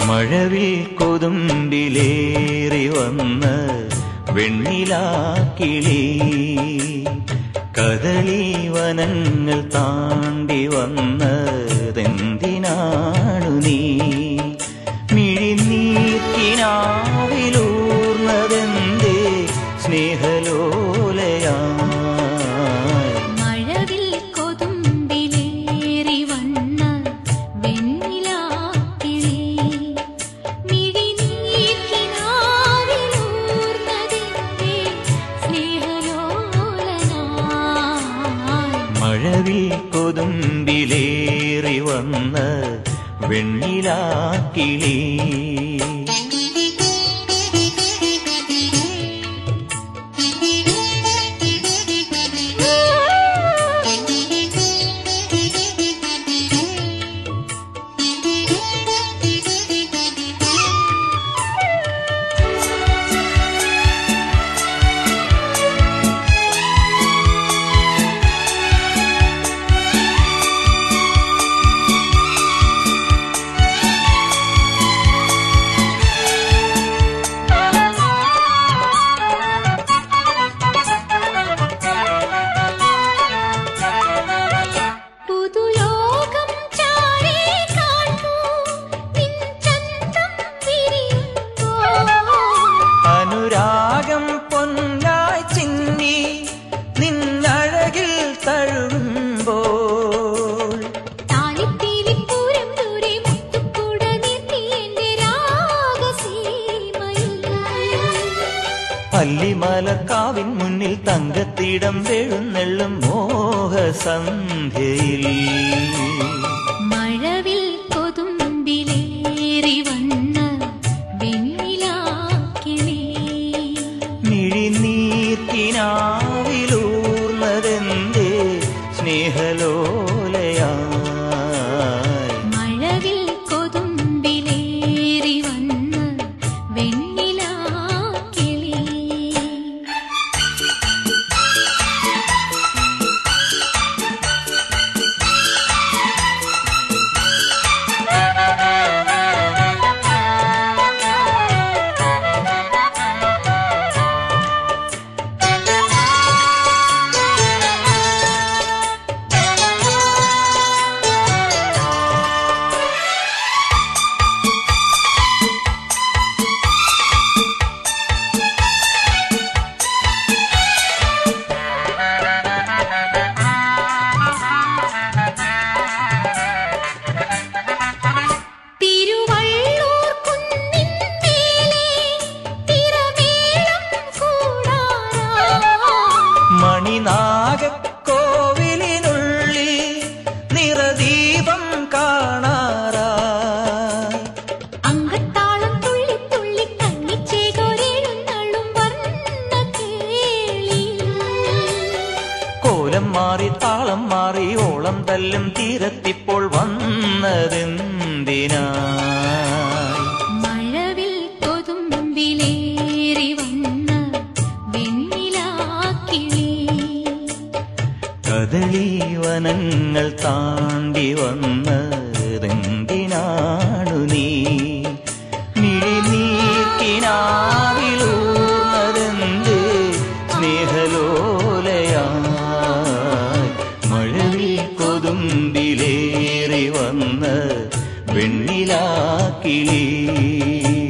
മഴവിൽ കൊതുമ്പിലേറി വന്ന് വെണ്ണിലാക്കിളി കദളി വനങ്ങൾ താണ്ടി വന്നതെന്തിനാണു നീ മിഴിനീർക്കിനാവിലൂർന്നതെന്തേ സ്നേഹലോലയായി മഴവിൽ കൊതുമ്പിലേറി വന്ന വെണ്ണിലാക്കിളി മിഴിനീർക്കിനാവിലൂർന്നതെന്തേ സ്നേഹലോലനായി മഴവിൽ കൊതുമ്പിലേറി വന്ന് വെണ്ണിലാക്കിളി പുതുലോകം ചാരേ കാണൂ നിൻ ചന്തം വിരിയുമ്പോൾ അനുരാഗം പൊന്നായി ചിന്നി നിന്നഴകിൽ തഴുകുമ്പോൾ താളിപ്പീലിപ്പൂരം ദൂരെ മുത്തുക്കുട നീട്ടി എന്റെ രാഗസീമയിൽ പല്ലിമലക്കാവിൻ മുന്നിൽ തങ്കത്തിടം വെഴുന്നെള്ളും മോഹസന്ധ്യയിൽ മഴവിൽ കൊതുമ്പിലേറി വന്ന വെണ്ണിലാക്കിളി മിഴിനീർക്കിനാവിലൂർന്നതെന്തേ സ്നേഹലോലയായി മഴവിൽ കൊതുമ്പിലേറി വന്ന വെണ്ണിലാക്കിളി തിരുവള്ളൂർ കുന്നിൻ മേലെ തിരമേളം കൂടാറാ മണിനാഗക്കോവിലിനുള്ളിൽ നിറദീപം കാണാറായി അങ്കത്താളം തുള്ളി തുള്ളി കണ്ണിച്ചേകൊരെഴുന്നള്ളും വർണ്ണ കേളി കോലം മാറി താളം മാറി ഓളം തല്ലും തീരത്തിപ്പോൾ വന്നതെന്തിനായി മഴവിൽ കൊതുമ്പിലേറി വന്ന വെണ്ണിലാക്കിളി കദളി വനങ്ങൾ താണ്ടി വന്നതെന്തിനാണു നീ മിഴിനീക്കിനാവിലൂർന്നതെന്ത് സ്നേഹലോലയായി മഴവിൽ കൊതുമ്പിലേറി വന്ന് വെണ്ണിലാക്കിളി